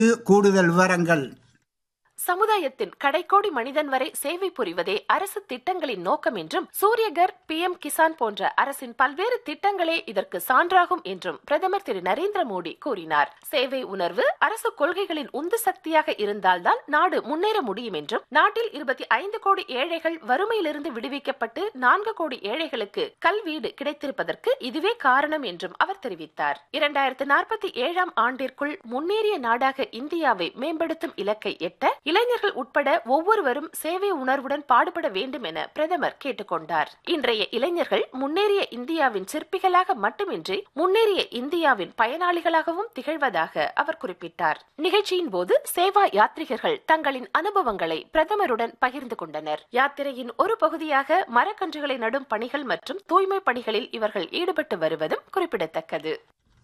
கூடுதல் விவரங்கள் சமுதாயத்தின் கடைக்கோடி மனிதன் வரை சேவை புரிவதே அரசு திட்டங்களின் நோக்கம் என்றும் சூரியகர் பி எம் கிசான் போன்ற அரசின் பல்வேறு திட்டங்களே இதற்கு சான்றாகும் என்றும் பிரதமர் திரு நரேந்திர மோடி கூறினார் சேவை உணர்வு அரசு கொள்கைகளின் உந்து சக்தியாக இருந்தால்தான் நாடு முன்னேற முடியும் என்றும் நாட்டில் இருபத்தி ஐந்து கோடி ஏழைகள் வறுமையிலிருந்து விடுவிக்கப்பட்டு நான்கு கோடி ஏழைகளுக்கு கல்வீடு கிடைத்திருப்பதற்கு இதுவே காரணம் என்றும் அவர் தெரிவித்தார் இரண்டாயிரத்து நாற்பத்தி ஏழாம் ஆண்டிற்குள் முன்னேறிய நாடாக இந்தியாவை மேம்படுத்தும் இலக்கை எட்ட இளைஞர்கள் உட்பட ஒவ்வொருவரும் சேவை உணர்வுடன் பாடுபட வேண்டும் என பிரதமர் கேட்டுக்கொண்டார் இன்றைய இளைஞர்கள் முன்னேறிய இந்தியாவின் சிற்பிகளாக மட்டுமின்றி முன்னேறிய இந்தியாவின் பயனாளிகளாகவும் திகழ்வதாக அவர் குறிப்பிட்டார் நிகழ்ச்சியின் போது சேவா யாத்ரிகர்கள் தங்களின் அனுபவங்களை பிரதமருடன் பகிர்ந்து கொண்டனர் யாத்திரையின் ஒரு பகுதியாக மரக்கன்றுகளை நடும் பணிகள் மற்றும் தூய்மை பணிகளில் இவர்கள் ஈடுபட்டு வருவதும் குறிப்பிடத்தக்கது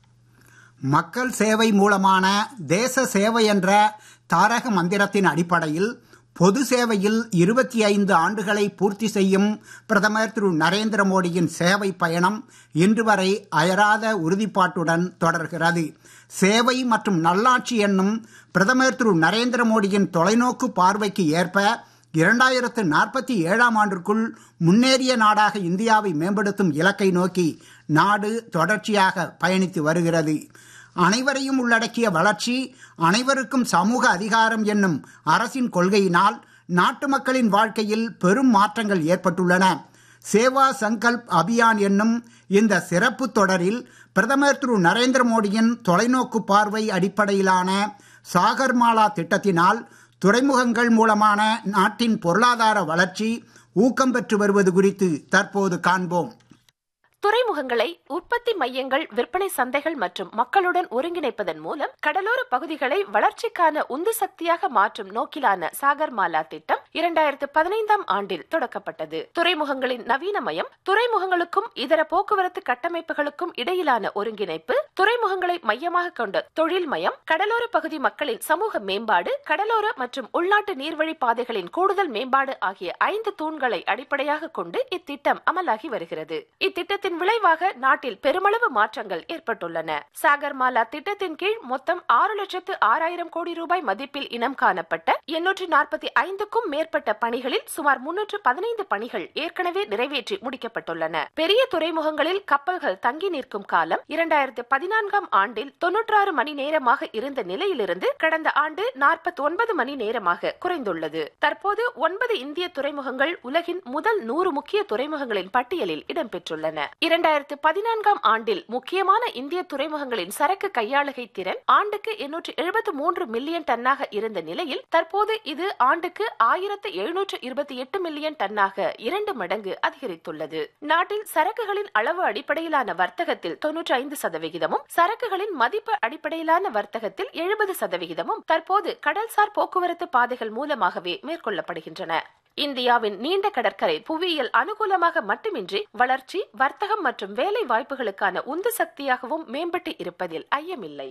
மக்கள் சேவை மூலமான தேச சேவை என்ற தாரக மந்திரத்தின் அடிப்படையில் பொது சேவையில் இருபத்தி ஐந்து ஆண்டுகளை பூர்த்தி செய்யும் பிரதமர் திரு நரேந்திர மோடியின் சேவை பயணம் இன்று வரை அயராத உறுதிப்பாட்டுடன் தொடர்கிறது சேவை மற்றும் நல்லாட்சி என்னும் பிரதமர் திரு நரேந்திர மோடியின் தொலைநோக்கு பார்வைக்கு ஏற்ப இரண்டாயிரத்து நாற்பத்தி ஏழாம் ஆண்டிற்குள் முன்னேறிய நாடாக இந்தியாவை மேம்படுத்தும் இலக்கை நோக்கி நாடு தொடர்ச்சியாக பயணித்து வருகிறது அனைவரையும் உள்ளடக்கிய வளர்ச்சி அனைவருக்கும் சமூக அதிகாரம் என்னும் அரசின் கொள்கையினால் நாட்டு மக்களின் வாழ்க்கையில் பெரும் மாற்றங்கள் ஏற்பட்டுள்ளன சேவா சங்கல்ப் அபியான் என்னும் இந்த சிறப்பு தொடரில் பிரதமர் திரு நரேந்திர மோடியின் தொலைநோக்கு பார்வை அடிப்படையிலான சாகர்மாலா திட்டத்தினால் துறைமுகங்கள் மூலமான நாட்டின் பொருளாதார வளர்ச்சி ஊக்கம் பெற்று வருவது குறித்து தற்போது காண்போம் துறைமுகங்களை உற்பத்தி மையங்கள் விற்பனை சந்தைகள் மற்றும் மக்களுடன் ஒருங்கிணைப்பதன் மூலம் கடலோர பகுதிகளை வளர்ச்சிக்கான உந்து சக்தியாக மாற்றும் நோக்கிலான சாகர்மாலா திட்டம் இரண்டாயிரத்து பதினைந்தாம் ஆண்டில் தொடக்கப்பட்டது துறைமுகங்களின் நவீனமயம் துறைமுகங்களுக்கும் இதர போக்குவரத்து கட்டமைப்புகளுக்கும் இடையிலான ஒருங்கிணைப்பு துறைமுகங்களை மையமாக கொண்ட தொழில் மயம் கடலோர பகுதி மக்களின் சமூக மேம்பாடு கடலோர மற்றும் உள்நாட்டு நீர்வழி பாதைகளின் கூடுதல் மேம்பாடு ஆகிய ஐந்து தூண்களை அடிப்படையாக கொண்டு இத்திட்டம் அமலாகி வருகிறது இத்திட்டத்தின் திட்டத்தின் விளைவாக நாட்டில் பெருமளவு மாற்றங்கள் ஏற்பட்டுள்ளன சாகர்மாலா திட்டத்தின் கீழ் மொத்தம் ஆறு லட்சத்து ஆறாயிரம் கோடி ரூபாய் மதிப்பில் இனம் காணப்பட்ட எண்ணூற்று நாற்பத்தி ஐந்துக்கும் மேற்பட்ட பணிகளில் சுமார் முன்னூற்று பதினைந்து பணிகள் ஏற்கனவே நிறைவேற்றி முடிக்கப்பட்டுள்ளன பெரிய துறைமுகங்களில் கப்பல்கள் தங்கி நிற்கும் காலம் இரண்டாயிரத்து பதினான்காம் ஆண்டில் தொன்னூற்றாறு மணி நேரமாக இருந்த நிலையிலிருந்து கடந்த ஆண்டு நாற்பத்தி ஒன்பது மணி நேரமாக குறைந்துள்ளது தற்போது ஒன்பது இந்திய துறைமுகங்கள் உலகின் முதல் நூறு முக்கிய துறைமுகங்களின் பட்டியலில் இடம்பெற்றுள்ளன இரண்டாயிரத்து பதினான்காம் ஆண்டில் முக்கியமான இந்திய துறைமுகங்களின் சரக்கு கையாளுகை திறன் ஆண்டுக்கு எண்ணூற்று எழுபத்து மூன்று மில்லியன் டன்னாக இருந்த நிலையில் தற்போது இது ஆண்டுக்கு ஆயிரத்து எழுநூற்று இருபத்தி எட்டு மில்லியன் டன்னாக இரண்டு மடங்கு அதிகரித்துள்ளது நாட்டில் சரக்குகளின் அளவு அடிப்படையிலான வர்த்தகத்தில் தொன்னூற்றி ஐந்து சதவிகிதமும் சரக்குகளின் மதிப்பு அடிப்படையிலான வர்த்தகத்தில் எழுபது சதவிகிதமும் தற்போது கடல்சார் போக்குவரத்து பாதைகள் மூலமாகவே மேற்கொள்ளப்படுகின்றன இந்தியாவின் நீண்ட கடற்கரை புவியியல் அனுகூலமாக மட்டுமின்றி வளர்ச்சி வர்த்தகம் மற்றும் வேலை வாய்ப்புகளுக்கான உந்து சக்தியாகவும் மேம்பட்டு இருப்பதில் ஐயமில்லை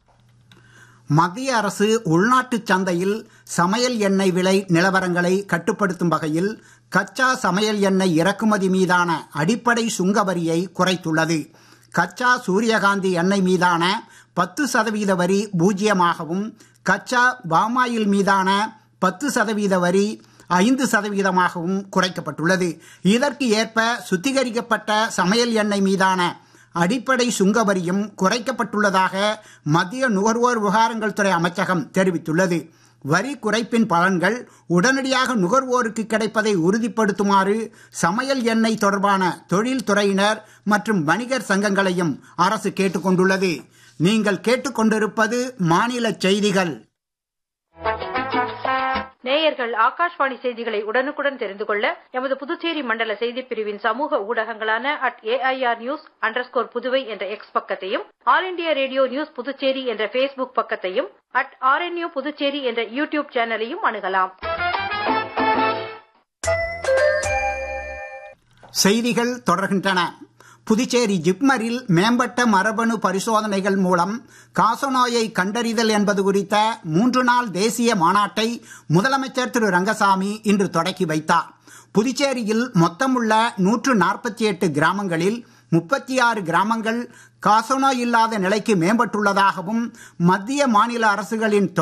மத்திய அரசு உள்நாட்டு சந்தையில் சமையல் எண்ணெய் விலை நிலவரங்களை கட்டுப்படுத்தும் வகையில் கச்சா சமையல் எண்ணெய் இறக்குமதி மீதான அடிப்படை சுங்க வரியை குறைத்துள்ளது கச்சா சூரியகாந்தி எண்ணெய் மீதான பத்து சதவீத வரி பூஜ்ஜியமாகவும் கச்சா பாமாயில் மீதான பத்து சதவீத வரி ஐந்து சதவீதமாகவும் குறைக்கப்பட்டுள்ளது இதற்கு ஏற்ப சுத்திகரிக்கப்பட்ட சமையல் எண்ணெய் மீதான அடிப்படை சுங்க வரியும் குறைக்கப்பட்டுள்ளதாக மத்திய நுகர்வோர் விவகாரங்கள் துறை அமைச்சகம் தெரிவித்துள்ளது வரி குறைப்பின் பலன்கள் உடனடியாக நுகர்வோருக்கு கிடைப்பதை உறுதிப்படுத்துமாறு சமையல் எண்ணெய் தொடர்பான தொழில் துறையினர் மற்றும் வணிகர் சங்கங்களையும் அரசு கேட்டுக்கொண்டுள்ளது நீங்கள் கேட்டுக்கொண்டிருப்பது மாநில செய்திகள் நேயர்கள் ஆகாஷ்வாணி செய்திகளை உடனுக்குடன் தெரிந்து கொள்ள எமது புதுச்சேரி மண்டல செய்திப் பிரிவின் சமூக ஊடகங்களான at AIR news underscore Puduvai என்ற எக்ஸ் பக்கத்தையும் all India radio news Puducherry என்ற ஃபேஸ்புக் பக்கத்தையும் அட் ஆர்என்யூ புதுச்சேரி என்ற யூடியூப் சேனலையும் அணுகலாம் செய்திகள் தொடர்கின்றன புதுச்சேரி ஜிப்மரில் மேம்பட்ட மரபணு பரிசோதனைகள் மூலம் காசநோயை கண்டறிதல் என்பது குறித்த மூன்று நாள் தேசிய மாநாட்டை முதலமைச்சர் திரு ரங்கசாமி இன்று தொடக்கி வைத்தார் புதுச்சேரியில் மொத்தமுள்ள நூற்று நாற்பத்தி எட்டு கிராமங்களில் முப்பத்தி ஆறு கிராமங்கள் காசநோய் இல்லாத நிலைக்கு மேம்பட்டுள்ளதாகவும் மத்திய மாநில அரசுகளின்